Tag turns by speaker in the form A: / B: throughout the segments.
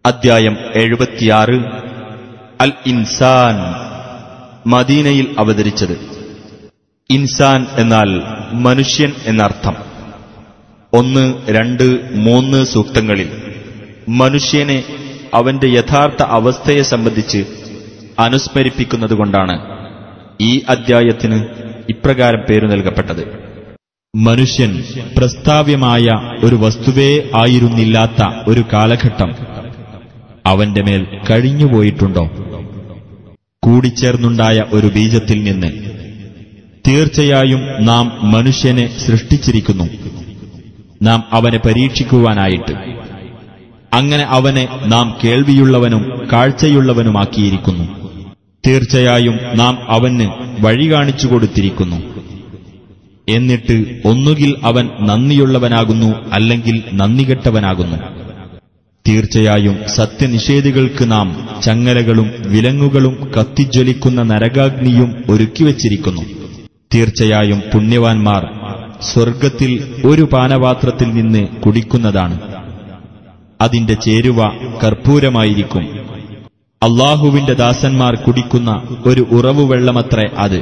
A: അദ്ധ്യായം എഴുപത്തിയാറ് അൽ ഇൻസാൻ മദീനയിൽ അവതരിച്ചത് ഇൻസാൻ എന്നാൽ മനുഷ്യൻ എന്നർത്ഥം ഒന്ന് രണ്ട് മൂന്ന് സൂക്തങ്ങളിൽ മനുഷ്യനെ അവന്റെ യഥാർത്ഥ അവസ്ഥയെ സംബന്ധിച്ച് അനുസ്മരിപ്പിക്കുന്നതുകൊണ്ടാണ് ഈ അദ്ധ്യായത്തിന് ഇപ്രകാരം പേരു നൽകപ്പെട്ടത്
B: മനുഷ്യൻ പ്രസ്താവ്യമായ ഒരു വസ്തുവേ ആയിരുന്നില്ലാത്ത ഒരു കാലഘട്ടം അവന്റെ മേൽ കഴിഞ്ഞുപോയിട്ടുണ്ടോ കൂടിച്ചേർന്നുണ്ടായ ഒരു ബീജത്തിൽ നിന്ന് തീർച്ചയായും നാം മനുഷ്യനെ സൃഷ്ടിച്ചിരിക്കുന്നു നാം അവനെ പരീക്ഷിക്കുവാനായിട്ട് അങ്ങനെ അവനെ നാം കേൾവിയുള്ളവനും കാഴ്ചയുള്ളവനുമാക്കിയിരിക്കുന്നു തീർച്ചയായും നാം അവന് വഴി കാണിച്ചു കൊടുത്തിരിക്കുന്നു എന്നിട്ട് ഒന്നുകിൽ അവൻ നന്ദിയുള്ളവനാകുന്നു അല്ലെങ്കിൽ നന്ദികെട്ടവനാകുന്നു തീർച്ചയായും സത്യനിഷേധികൾക്ക് നാം ചങ്ങലകളും വിലങ്ങുകളും കത്തിജ്വലിക്കുന്ന നരകാഗ്നിയും ഒരുക്കിവച്ചിരിക്കുന്നു തീർച്ചയായും പുണ്യവാൻമാർ സ്വർഗത്തിൽ ഒരു പാനപാത്രത്തിൽ നിന്ന് കുടിക്കുന്നതാണ് അതിന്റെ ചേരുവ കർപ്പൂരമായിരിക്കും അള്ളാഹുവിന്റെ ദാസന്മാർ കുടിക്കുന്ന ഒരു ഉറവു വെള്ളമത്രേ അത്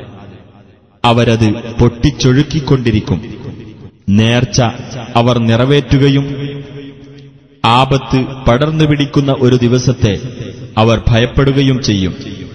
B: അവരത് പൊട്ടിച്ചൊഴുക്കിക്കൊണ്ടിരിക്കും നേർച്ച അവർ നിറവേറ്റുകയും ആപത്ത് പടർന്നു പിടിക്കുന്ന ഒരു ദിവസത്തെ അവർ ഭയപ്പെടുകയും ചെയ്യും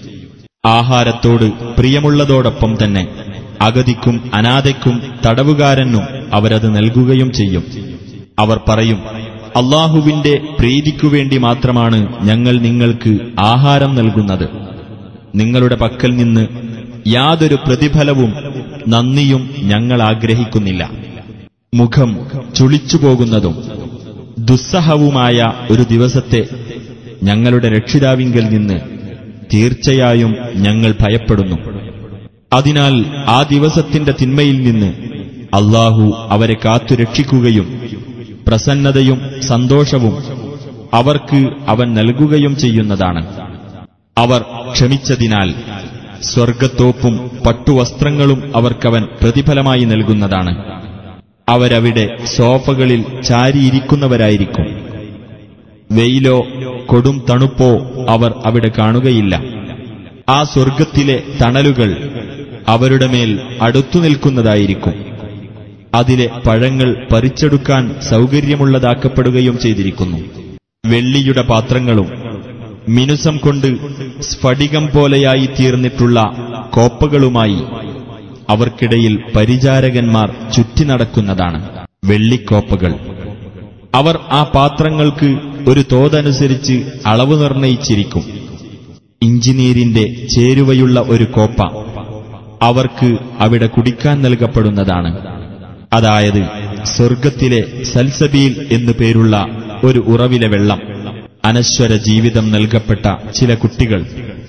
B: ആഹാരത്തോട് പ്രിയമുള്ളതോടൊപ്പം തന്നെ അഗതിക്കും അനാഥയ്ക്കും തടവുകാരനും അവരത് നൽകുകയും ചെയ്യും അവർ പറയും അള്ളാഹുവിന്റെ പ്രീതിക്കുവേണ്ടി മാത്രമാണ് ഞങ്ങൾ നിങ്ങൾക്ക് ആഹാരം നൽകുന്നത് നിങ്ങളുടെ പക്കൽ നിന്ന് യാതൊരു പ്രതിഫലവും നന്ദിയും ഞങ്ങൾ ആഗ്രഹിക്കുന്നില്ല മുഖം ചുളിച്ചുപോകുന്നതും ദുസ്സഹവുമായ ഒരു ദിവസത്തെ ഞങ്ങളുടെ രക്ഷിതാവിങ്കൽ നിന്ന് തീർച്ചയായും ഞങ്ങൾ ഭയപ്പെടുന്നു അതിനാൽ ആ ദിവസത്തിന്റെ തിന്മയിൽ നിന്ന് അള്ളാഹു അവരെ കാത്തുരക്ഷിക്കുകയും പ്രസന്നതയും സന്തോഷവും അവർക്ക് അവൻ നൽകുകയും ചെയ്യുന്നതാണ് അവർ ക്ഷമിച്ചതിനാൽ സ്വർഗത്തോപ്പും പട്ടുവസ്ത്രങ്ങളും അവർക്കവൻ പ്രതിഫലമായി നൽകുന്നതാണ് അവരവിടെ സോഫകളിൽ ചാരിയിരിക്കുന്നവരായിരിക്കും വെയിലോ കൊടും തണുപ്പോ അവർ അവിടെ കാണുകയില്ല ആ സ്വർഗത്തിലെ തണലുകൾ അവരുടെ മേൽ അടുത്തു നിൽക്കുന്നതായിരിക്കും അതിലെ പഴങ്ങൾ പറിച്ചെടുക്കാൻ സൗകര്യമുള്ളതാക്കപ്പെടുകയും ചെയ്തിരിക്കുന്നു വെള്ളിയുടെ പാത്രങ്ങളും മിനുസം കൊണ്ട് സ്ഫടികം പോലെയായി തീർന്നിട്ടുള്ള കോപ്പകളുമായി അവർക്കിടയിൽ പരിചാരകന്മാർ ചുറ്റി നടക്കുന്നതാണ് വെള്ളിക്കോപ്പകൾ അവർ ആ പാത്രങ്ങൾക്ക് ഒരു തോതനുസരിച്ച് അളവ് നിർണയിച്ചിരിക്കും ഇഞ്ചിനീരിന്റെ ചേരുവയുള്ള ഒരു കോപ്പ അവർക്ക് അവിടെ കുടിക്കാൻ നൽകപ്പെടുന്നതാണ് അതായത് സ്വർഗത്തിലെ സൽസബീൽ എന്നു പേരുള്ള ഒരു ഉറവിലെ വെള്ളം അനശ്വര ജീവിതം നൽകപ്പെട്ട ചില കുട്ടികൾ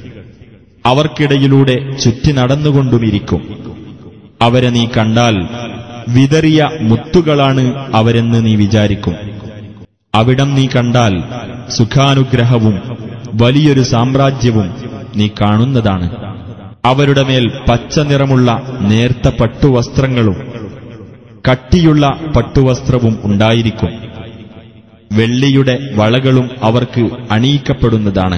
B: അവർക്കിടയിലൂടെ ചുറ്റി നടന്നുകൊണ്ടുമിരിക്കും അവരെ നീ കണ്ടാൽ വിതറിയ മുത്തുകളാണ് അവരെന്ന് നീ വിചാരിക്കും അവിടം നീ കണ്ടാൽ സുഖാനുഗ്രഹവും വലിയൊരു സാമ്രാജ്യവും നീ കാണുന്നതാണ് അവരുടെ മേൽ പച്ച നിറമുള്ള നേർത്ത പട്ടുവസ്ത്രങ്ങളും കട്ടിയുള്ള പട്ടുവസ്ത്രവും ഉണ്ടായിരിക്കും വെള്ളിയുടെ വളകളും അവർക്ക് അണിയിക്കപ്പെടുന്നതാണ്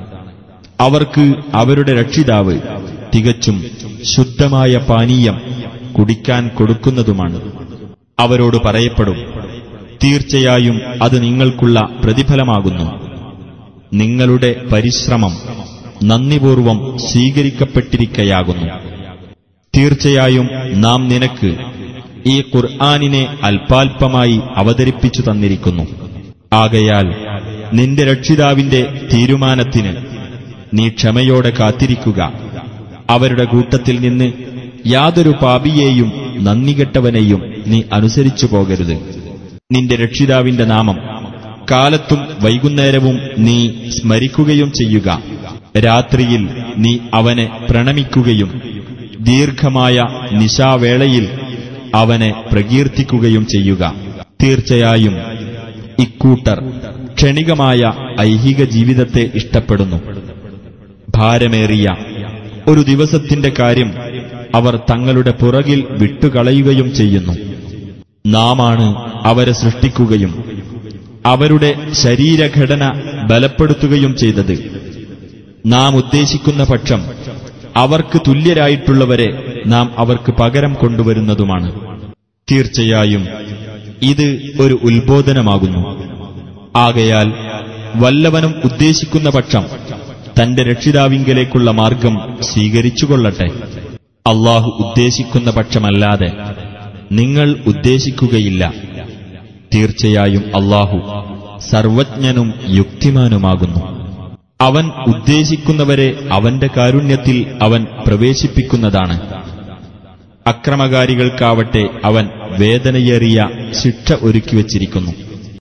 B: അവർക്ക് അവരുടെ രക്ഷിതാവ് തികച്ചും ശുദ്ധമായ പാനീയം കുടിക്കാൻ കൊടുക്കുന്നതുമാണ് അവരോട് പറയപ്പെടും തീർച്ചയായും അത് നിങ്ങൾക്കുള്ള പ്രതിഫലമാകുന്നു നിങ്ങളുടെ പരിശ്രമം നന്ദിപൂർവം സ്വീകരിക്കപ്പെട്ടിരിക്കയാകുന്നു തീർച്ചയായും നാം നിനക്ക് ഈ ഖുർആാനിനെ അല്പാൽപമായി അവതരിപ്പിച്ചു തന്നിരിക്കുന്നു ആകയാൽ നിന്റെ രക്ഷിതാവിന്റെ തീരുമാനത്തിന് നീ ക്ഷമയോടെ കാത്തിരിക്കുക അവരുടെ കൂട്ടത്തിൽ നിന്ന് യാതൊരു പാപിയെയും നന്ദികെട്ടവനെയും നീ അനുസരിച്ചു പോകരുത് നിന്റെ രക്ഷിതാവിന്റെ നാമം കാലത്തും വൈകുന്നേരവും നീ സ്മരിക്കുകയും ചെയ്യുക രാത്രിയിൽ നീ അവനെ പ്രണമിക്കുകയും ദീർഘമായ നിശാവേളയിൽ അവനെ പ്രകീർത്തിക്കുകയും ചെയ്യുക തീർച്ചയായും ഇക്കൂട്ടർ ക്ഷണികമായ ഐഹിക ജീവിതത്തെ ഇഷ്ടപ്പെടുന്നു ഭാരമേറിയ ഒരു ദിവസത്തിന്റെ കാര്യം അവർ തങ്ങളുടെ പുറകിൽ വിട്ടുകളയുകയും ചെയ്യുന്നു നാമാണ് അവരെ സൃഷ്ടിക്കുകയും അവരുടെ ശരീരഘടന ബലപ്പെടുത്തുകയും ചെയ്തത് നാം ഉദ്ദേശിക്കുന്ന പക്ഷം അവർക്ക് തുല്യരായിട്ടുള്ളവരെ നാം അവർക്ക് പകരം കൊണ്ടുവരുന്നതുമാണ് തീർച്ചയായും ഇത് ഒരു ഉത്ബോധനമാകുന്നു ആകയാൽ വല്ലവനും ഉദ്ദേശിക്കുന്ന പക്ഷം തന്റെ രക്ഷിതാവിങ്കലേക്കുള്ള മാർഗം സ്വീകരിച്ചുകൊള്ളട്ടെ അള്ളാഹു ഉദ്ദേശിക്കുന്ന പക്ഷമല്ലാതെ നിങ്ങൾ ഉദ്ദേശിക്കുകയില്ല തീർച്ചയായും അള്ളാഹു സർവജ്ഞനും യുക്തിമാനുമാകുന്നു അവൻ ഉദ്ദേശിക്കുന്നവരെ അവന്റെ കാരുണ്യത്തിൽ അവൻ പ്രവേശിപ്പിക്കുന്നതാണ് അക്രമകാരികൾക്കാവട്ടെ അവൻ വേദനയേറിയ ശിക്ഷ ഒരുക്കിവച്ചിരിക്കുന്നു